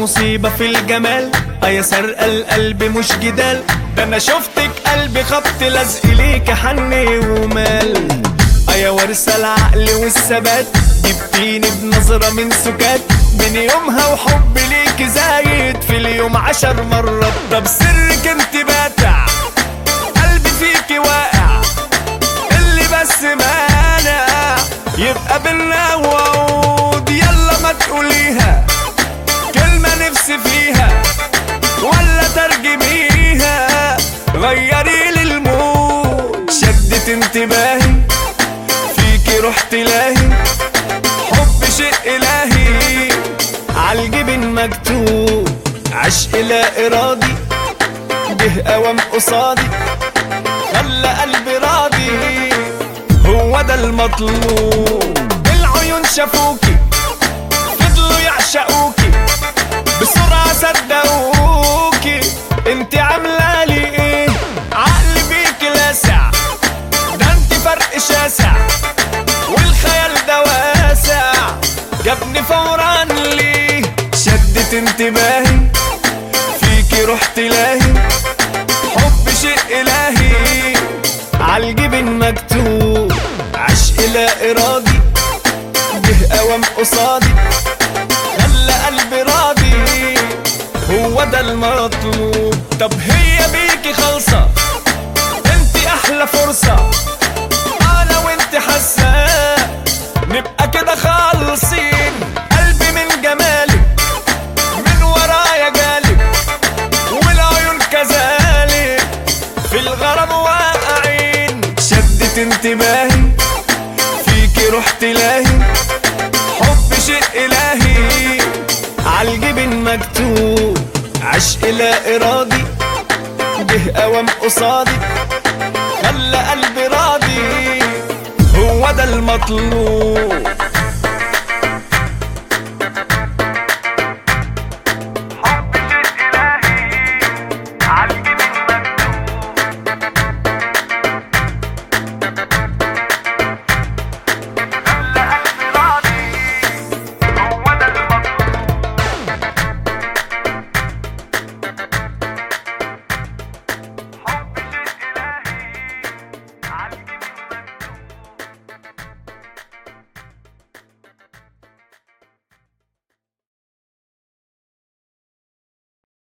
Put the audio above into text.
مصيبة في الجمال اه يا سرقة القلب مش جدال ده انا شفتك قلبي خبط لزق ليك حني ومال اه يا ورثة العقل والثبات جبتيني بنظرة من سكات من يومها وحب ليك زايد في اليوم عشر مرات طب سرك انت باتع قلبي فيكي واقع اللي بس مانع يبقى بينا وعود يلا ما تقوليها كلمة نفسي فيها ولا ترجميها غيري لي المود شدت انتباهي فيكي رحت لاهي حب شيء الهي عالجبين مكتوب عشق لا ارادي جه اوام قصادي خلى قلبي راضي هو ده المطلوب العيون شافوكي فضلوا يعشقوكي بسرعة صدقوكي انت عاملة لي ايه عقلي بيك لاسع ده انت فرق شاسع والخيال ده واسع جابني فورا ليه شدت انتباهي فيكي رحت لاهي حب شيء الهي عالجبين مكتوب عشق لا ارادي جه اوام قصادي خلى قلبي راضي هو ده المطلوب طب هي بيكي خالصة انت احلى فرصة انا وانت حاسة نبقى كده خالصين قلبي من جمالك من ورايا جالك والعيون كذلك في الغرام واقعين شدت انتباهي فيكي رحت لاهي حب شيء الهي عالجبين مكتوب عشق لا ارادي جه اوام قصادي خلى قلبي راضي هو ده المطلوب